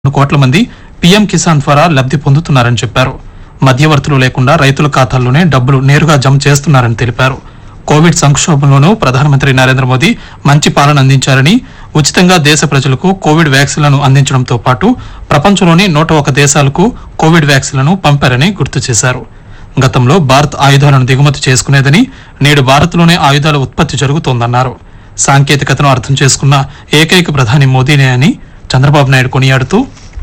రెండు కోట్ల మంది పీఎం కిసాన్ ద్వారా లబ్ధి పొందుతున్నారని చెప్పారు మధ్యవర్తులు లేకుండా రైతుల ఖాతాల్లోనే డబ్బులు నేరుగా జమ చేస్తున్నారని తెలిపారు కోవిడ్ సంక్షోభంలోనూ ప్రధానమంత్రి నరేంద్ర మోదీ మంచి పాలన అందించారని ఉచితంగా దేశ ప్రజలకు కోవిడ్ వ్యాక్సిన్లను అందించడంతో పాటు ప్రపంచంలోని నూట ఒక దేశాలకు కోవిడ్ వ్యాక్సిన్లను పంపారని గుర్తు చేశారు గతంలో భారత్ ఆయుధాలను దిగుమతి చేసుకునేదని నేడు భారత్లోనే ఆయుధాల ఉత్పత్తి జరుగుతోందన్నారు సాంకేతికతను అర్థం చేసుకున్న ఏకైక ప్రధాని మోదీనే అని చంద్రబాబు నాయుడు కొనియాడుతూ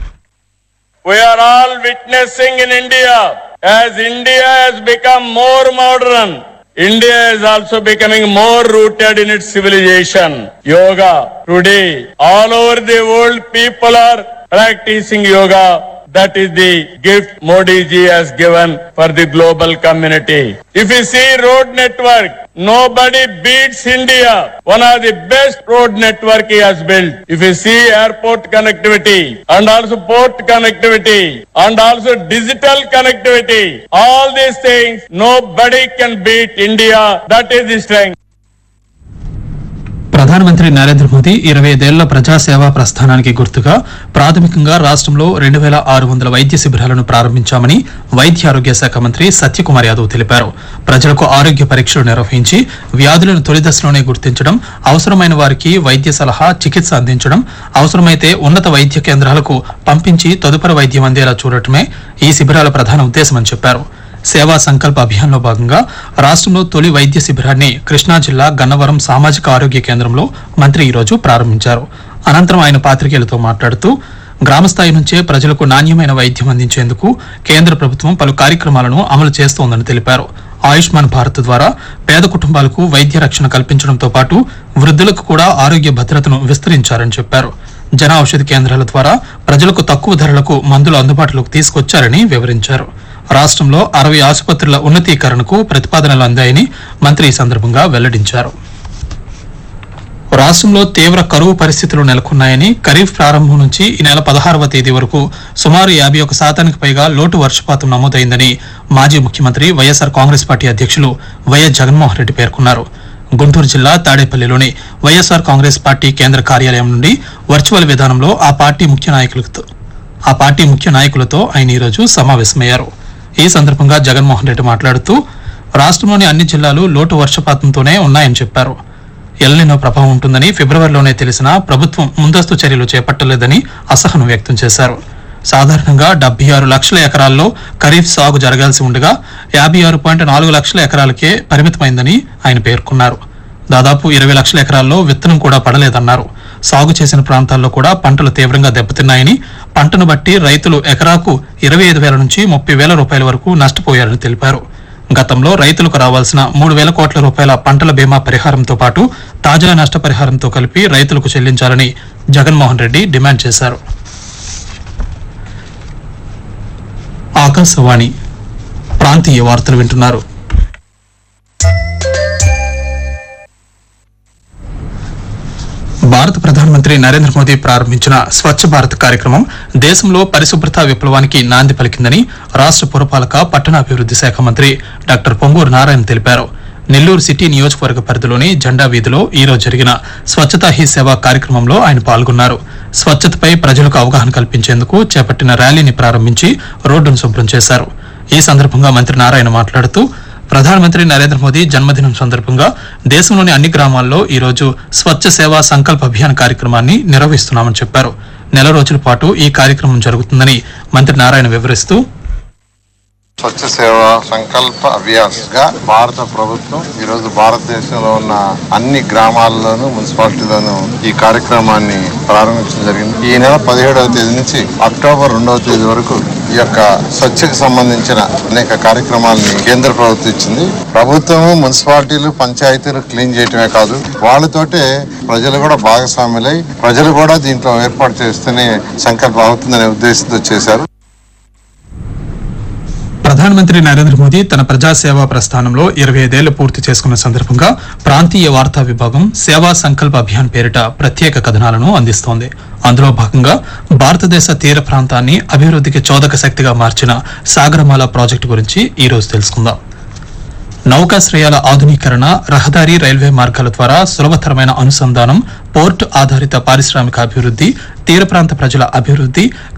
We are all witnessing in India as India has become more modern. India is also becoming more rooted in its civilization. Yoga. Today, all over the world, people are practicing yoga. That is the gift Modi ji has given for the global community. If you see road network, nobody beats India. One of the best road network he has built. If you see airport connectivity and also port connectivity and also digital connectivity, all these things, nobody can beat India. That is the strength. ప్రధానమంత్రి నరేంద్ర మోదీ ఇరవై ఐదేళ్ల ప్రజాసేవా ప్రస్థానానికి గుర్తుగా ప్రాథమికంగా రాష్ట్రంలో రెండు వేల ఆరు వందల వైద్య శిబిరాలను ప్రారంభించామని వైద్య ఆరోగ్య శాఖ మంత్రి సత్యకుమార్ యాదవ్ తెలిపారు ప్రజలకు ఆరోగ్య పరీక్షలు నిర్వహించి వ్యాధులను తొలి దశలోనే గుర్తించడం అవసరమైన వారికి వైద్య సలహా చికిత్స అందించడం అవసరమైతే ఉన్నత వైద్య కేంద్రాలకు పంపించి తదుపరి వైద్యం అందేలా చూడటమే ఈ శిబిరాల ప్రధాన ఉద్దేశమని చెప్పారు సేవా సంకల్ప అభియాన్లో భాగంగా రాష్ట్రంలో తొలి వైద్య శిబిరాన్ని కృష్ణా జిల్లా గన్నవరం సామాజిక ఆరోగ్య కేంద్రంలో మంత్రి ఈరోజు ప్రారంభించారు అనంతరం ఆయన పాత్రికేయులతో మాట్లాడుతూ గ్రామస్థాయి నుంచే ప్రజలకు నాణ్యమైన వైద్యం అందించేందుకు కేంద్ర ప్రభుత్వం పలు కార్యక్రమాలను అమలు చేస్తోందని తెలిపారు ఆయుష్మాన్ భారత్ ద్వారా పేద కుటుంబాలకు వైద్య రక్షణ కల్పించడంతో పాటు వృద్ధులకు కూడా ఆరోగ్య భద్రతను విస్తరించారని చెప్పారు జన ఔషధి కేంద్రాల ద్వారా ప్రజలకు తక్కువ ధరలకు మందులు అందుబాటులోకి తీసుకొచ్చారని వివరించారు రాష్ట్రంలో అరవై ఆసుపత్రుల ఉన్నతీకరణకు ప్రతిపాదనలు అందాయని మంత్రి ఈ సందర్భంగా వెల్లడించారు రాష్ట్రంలో తీవ్ర కరువు పరిస్థితులు నెలకొన్నాయని ఖరీఫ్ ప్రారంభం నుంచి ఈ నెల పదహారవ తేదీ వరకు సుమారు యాభై ఒక శాతానికి పైగా లోటు వర్షపాతం నమోదైందని మాజీ ముఖ్యమంత్రి వైఎస్ఆర్ కాంగ్రెస్ పార్టీ అధ్యక్షులు వైఎస్ జగన్మోహన్ రెడ్డి పేర్కొన్నారు గుంటూరు జిల్లా తాడేపల్లిలోని వైఎస్ఆర్ కాంగ్రెస్ పార్టీ కేంద్ర కార్యాలయం నుండి వర్చువల్ విధానంలో ఆ పార్టీ ముఖ్య నాయకులతో ఆ పార్టీ ముఖ్య నాయకులతో ఆయన ఈరోజు సమావేశమయ్యారు ఈ సందర్భంగా జగన్మోహన్ రెడ్డి మాట్లాడుతూ రాష్ట్రంలోని అన్ని జిల్లాలు లోటు వర్షపాతంతోనే ఉన్నాయని చెప్పారు ఎల్నినో ప్రభావం ఉంటుందని ఫిబ్రవరిలోనే తెలిసినా ప్రభుత్వం ముందస్తు చర్యలు చేపట్టలేదని అసహనం వ్యక్తం చేశారు సాధారణంగా డెబ్బై ఆరు లక్షల ఎకరాల్లో ఖరీఫ్ సాగు జరగాల్సి ఉండగా యాభై ఆరు పాయింట్ నాలుగు లక్షల ఎకరాలకే పరిమితమైందని ఆయన పేర్కొన్నారు దాదాపు ఇరవై లక్షల ఎకరాల్లో విత్తనం కూడా పడలేదన్నారు సాగు చేసిన ప్రాంతాల్లో కూడా పంటలు తీవ్రంగా దెబ్బతిన్నాయని పంటను బట్టి రైతులు ఎకరాకు ఇరవై ఐదు వేల నుంచి ముప్పై వేల రూపాయల వరకు నష్టపోయారని తెలిపారు గతంలో రైతులకు రావాల్సిన మూడు వేల కోట్ల రూపాయల పంటల బీమా పరిహారంతో పాటు తాజా నష్టపరిహారంతో కలిపి రైతులకు చెల్లించాలని జగన్మోహన్ రెడ్డి డిమాండ్ చేశారు ఆకాశవాణి ప్రాంతీయ వార్తలు వింటున్నారు భారత ప్రధానమంత్రి నరేంద్ర మోదీ ప్రారంభించిన స్వచ్ఛ భారత్ కార్యక్రమం దేశంలో పరిశుభ్రత విప్లవానికి నాంది పలికిందని రాష్ట్ర పురపాలక పట్టణాభివృద్ధి శాఖ మంత్రి డాక్టర్ పొంగూరు నారాయణ తెలిపారు నెల్లూరు సిటీ నియోజకవర్గ పరిధిలోని జెండా వీధిలో ఈ రోజు జరిగిన స్వచ్ఛతా హీ సేవ కార్యక్రమంలో ఆయన పాల్గొన్నారు స్వచ్ఛతపై ప్రజలకు అవగాహన కల్పించేందుకు చేపట్టిన ర్యాలీని ప్రారంభించి రోడ్డును శుభ్రం చేశారు ఈ సందర్భంగా మంత్రి నారాయణ మాట్లాడుతూ ప్రధానమంత్రి నరేంద్ర మోదీ జన్మదినం సందర్భంగా దేశంలోని అన్ని గ్రామాల్లో ఈ రోజు స్వచ్ఛ సేవా సంకల్ప అభియాన్ కార్యక్రమాన్ని నిర్వహిస్తున్నామని చెప్పారు నెల రోజుల పాటు ఈ కార్యక్రమం జరుగుతుందని మంత్రి నారాయణ వివరిస్తూ స్వచ్ఛ సేవ సంకల్ప అభియాన్ గా భారత ప్రభుత్వం ఈ రోజు భారతదేశంలో ఉన్న అన్ని గ్రామాల్లోనూ మున్సిపాలిటీలోనూ ఈ కార్యక్రమాన్ని ప్రారంభించడం జరిగింది ఈ నెల పదిహేడవ తేదీ నుంచి అక్టోబర్ రెండవ తేదీ వరకు ఈ యొక్క స్వచ్ఛకు సంబంధించిన అనేక కార్యక్రమాలని కేంద్ర ప్రభుత్వం ఇచ్చింది ప్రభుత్వము మున్సిపాలిటీలు పంచాయతీలు క్లీన్ చేయటమే కాదు వాళ్ళతోటే ప్రజలు కూడా భాగస్వాములై ప్రజలు కూడా దీంట్లో ఏర్పాటు చేస్తేనే సంకల్పం అవుతుందనే ఉద్దేశంతో చేశారు ప్రధానమంత్రి నరేంద్ర మోదీ తన ప్రజాసేవా ప్రస్థానంలో ఇరవై ఐదేళ్లు పూర్తి చేసుకున్న సందర్భంగా ప్రాంతీయ వార్తా విభాగం సేవా సంకల్ప అభియాన్ పేరిట ప్రత్యేక కథనాలను అందిస్తోంది అందులో భాగంగా భారతదేశ తీర ప్రాంతాన్ని అభివృద్ధికి చోదక శక్తిగా మార్చిన సాగరమాల ప్రాజెక్టు గురించి ఈ రోజు తెలుసుకుందాం నౌకాశ్రయాల ఆధునీకరణ రహదారి రైల్వే మార్గాల ద్వారా సులభతరమైన అనుసంధానం పోర్ట్ ఆధారిత పారిశ్రామిక అభివృద్ధి తీర ప్రాంత ప్రజల అభివృద్ధి